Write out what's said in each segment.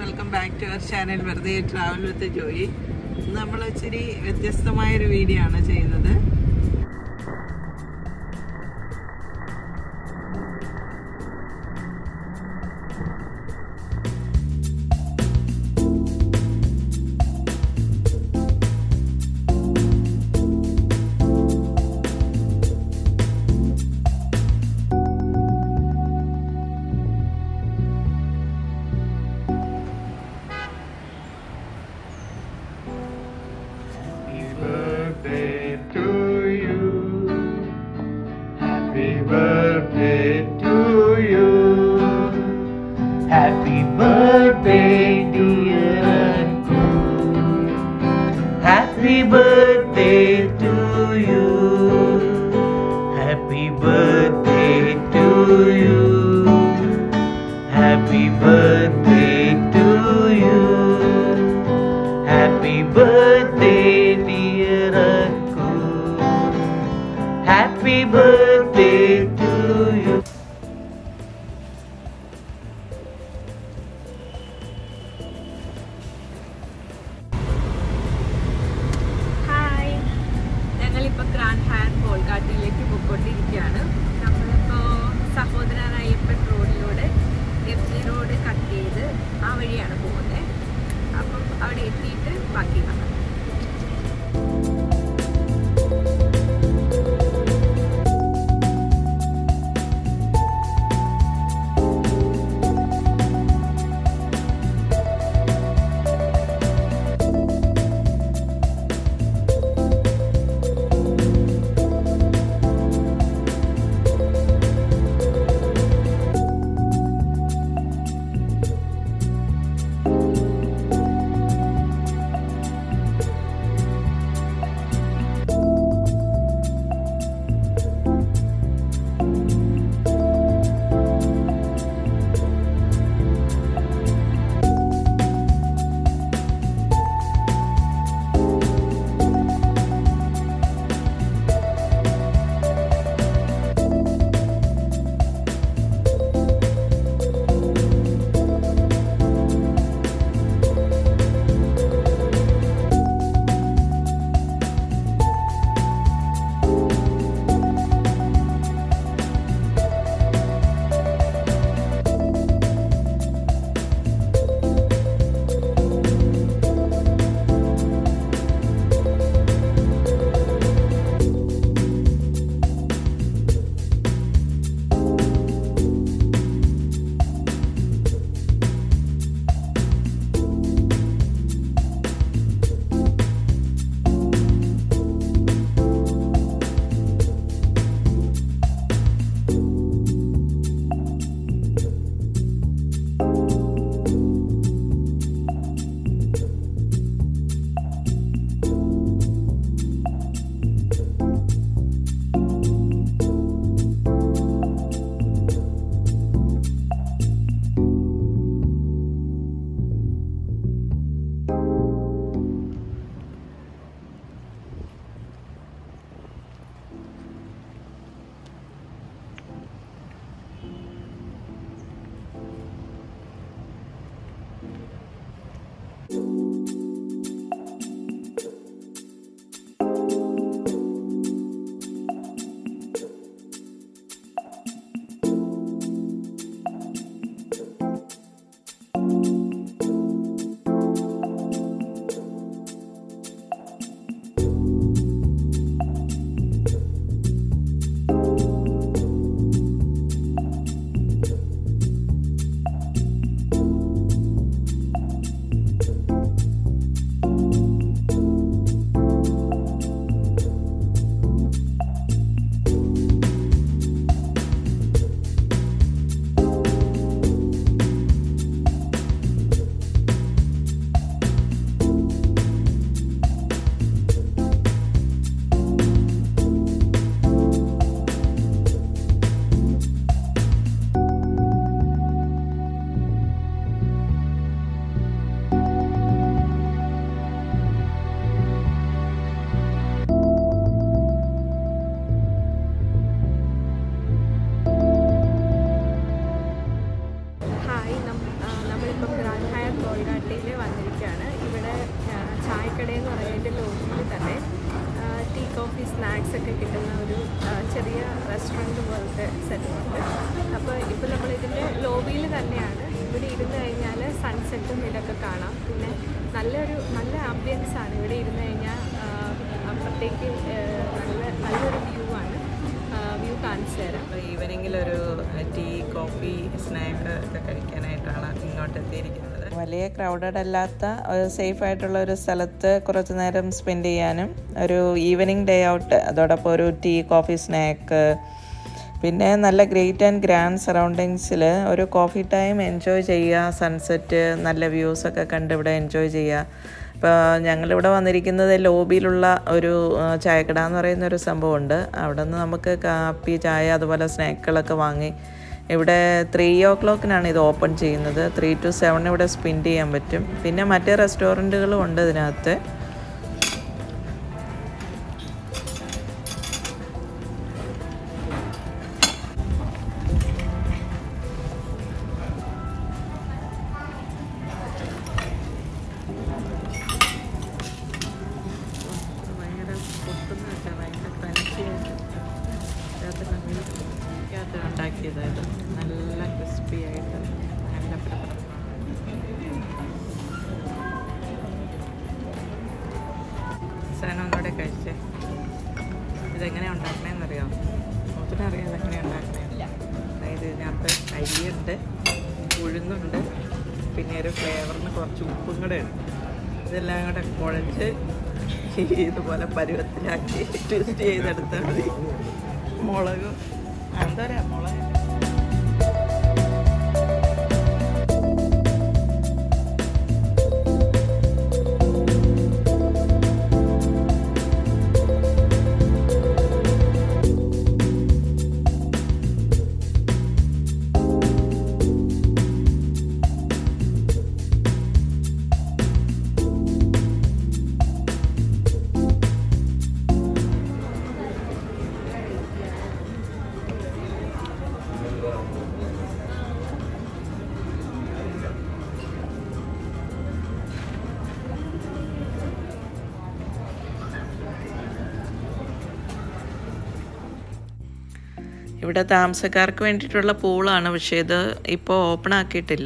Welcome back to our channel വെറുതെ travel with Joy നമ്മൾ ഇച്ചിരി വ്യത്യസ്തമായ ഒരു വീഡിയോ ആണ് ചെയ്യുന്നത് Happy birthday to you. Happy birthday to you. Happy birthday, dear uncle. Happy birthday to you. Happy birthday to you. Happy birthday to you. Happy birthday, dear uncle. Happy birthday to you. Hi ഞങ്ങളിപ്പോൾ Grand Hyatt കോൾക്കാട്ടിലേക്ക് പോയിക്കൊണ്ടിരിക്കുകയാണ് നമ്മളിപ്പോൾ സഹോദരൻ അയ്യപ്പൻ റോഡിലൂടെ F G road cut ചെയ്ത് ആ വഴിയാണ് പോകുന്നത് അപ്പം അവിടെ എത്തിയിട്ട് ബാക്കി കാണാം സ്നാക്സ് ഒക്കെ കിട്ടുന്ന ഒരു ആ, ചെറിയ റെസ്റ്റോറൻറ്റ് പോലത്തെ സെറ്റപ്പ് അപ്പോൾ ഇപ്പോൾ നമ്മൾ ഇതിൻ്റെ ലോബിയിൽ തന്നെയാണ് ഇവിടെ ഇരുന്ന് കഴിഞ്ഞാൽ സൺസെറ്റും ഇതൊക്കെ കാണാം പിന്നെ നല്ലൊരു നല്ല ആംബിയൻസ് ആണ് ഇവിടെ ഇരുന്ന് കഴിഞ്ഞാൽ ആ, അപ്പുറത്തേക്ക് ആ, നല്ല നല്ലൊരു വ്യൂ ആണ് വ്യൂ കാണിച്ചു തരാം ഈവനിങ്ങിൽ ഒരു ടീ കോഫി സ്നാക്ക് ഒക്കെ കഴിക്കാനായിട്ടാണ് ഇങ്ങോട്ട് എത്തിയിരിക്കുന്നത് വലിയ ക്രൗഡഡ് അല്ലാത്ത ഒരു സേഫ് ആയിട്ടുള്ള ഒരു സ്ഥലത്ത് കുറച്ച് നേരം സ്പെൻഡ് ചെയ്യാനും ഒരു ഈവനിങ് ഡേ ഔട്ട് അതോടൊപ്പം ഒരു ടീ കോഫി സ്നാക്ക് പിന്നെ നല്ല ഗ്രേറ്റ് ആൻഡ് ഗ്രാൻഡ് സറൗണ്ടിങ്സിൽ ഒരു കോഫി ടൈം എൻജോയ് ചെയ്യുക സൺസെറ്റ് നല്ല വ്യൂസൊക്കെ കണ്ട് ഇവിടെ എൻജോയ് ചെയ്യുക ഇപ്പോൾ ഞങ്ങളിവിടെ വന്നിരിക്കുന്നത് ലോബിയിലുള്ള ഒരു ആ, ചായക്കട എന്ന് പറയുന്ന ഒരു സംഭവമുണ്ട് അവിടെ നിന്ന് നമുക്ക് കാപ്പി ചായ അതുപോലെ സ്നാക്കുകളൊക്കെ വാങ്ങി ഇവിടെ ത്രീ ഓ ക്ലോക്കിനാണ് ഇത് ഓപ്പൺ ചെയ്യുന്നത് ത്രീ ടു സെവൻ ഇവിടെ സ്പെൻഡ് ചെയ്യാൻ പറ്റും പിന്നെ മറ്റേ റെസ്റ്റോറൻറ്റുകളും ഉണ്ട് ഇതിനകത്ത് ഭയങ്കര പൊട്ടുന്നൊക്കെ ഭയങ്കര ക്രഞ്ചിയായിട്ട് ഇതിനകത്ത് ഉണ്ടാക്കിയതായത് നല്ല ക്രിസ്പി ആയിട്ട് നല്ല പെപ്പർ സാധനം ഒന്നുകൂടെ കഴിച്ചേ ഇതെങ്ങനെ ഉണ്ടാക്കണേന്ന് അറിയാം ഒത്തിനറിയാം ഇതെങ്ങനെ ഉണ്ടാക്കണേ അതായത് ഇതിനകത്ത് അരിയുണ്ട് ഉഴുന്നുണ്ട് പിന്നെ ഒരു ഫ്ലേവറിന് കുറച്ച് ഉപ്പും കൂടെ ഉണ്ട് ഇതെല്ലാം കൂടെ കുഴച്ച് ഇതുപോലെ പരുവത്തിലാക്കി ട്വിസ്റ്റ് ചെയ്തെടുത്താൽ മതി മുളകും എന്താ പറയുക മുളക് ഇവിടെ താമസക്കാർക്ക് വേണ്ടിയിട്ടുള്ള പൂളാണ് പക്ഷേ ഇത് ഇപ്പോൾ ഓപ്പൺ ആക്കിയിട്ടില്ല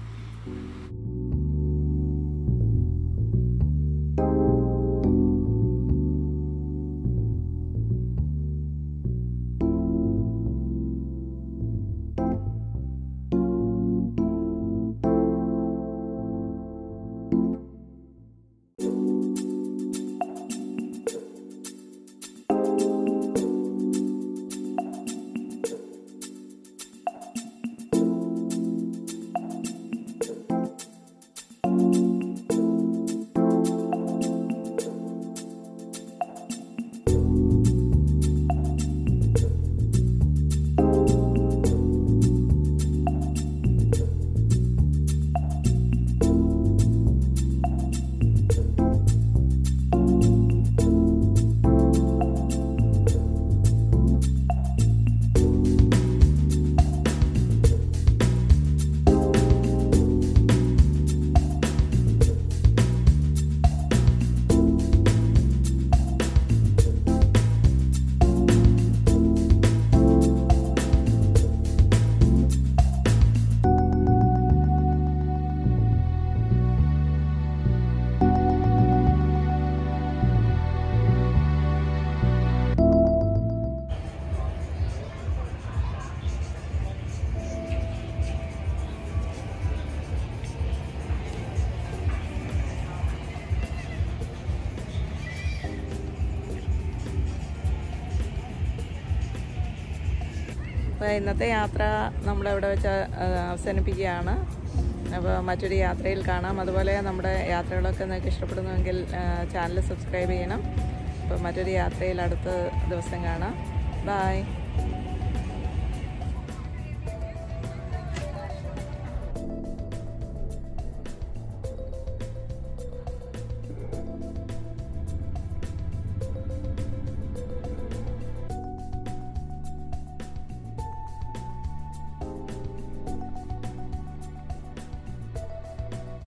അപ്പോൾ ഇന്നത്തെ യാത്ര നമ്മളിവിടെ വെച്ച് ആ, അവസാനിപ്പിക്കുകയാണ് അപ്പോൾ മറ്റൊരു യാത്രയിൽ കാണാം അതുപോലെ നമ്മുടെ യാത്രകളൊക്കെ നിങ്ങൾക്ക് ഇഷ്ടപ്പെടുന്നുവെങ്കിൽ ചാനൽ സബ്സ്ക്രൈബ് ചെയ്യണം അപ്പോൾ മറ്റൊരു യാത്രയിൽ അടുത്ത ദിവസം കാണാം ബായ്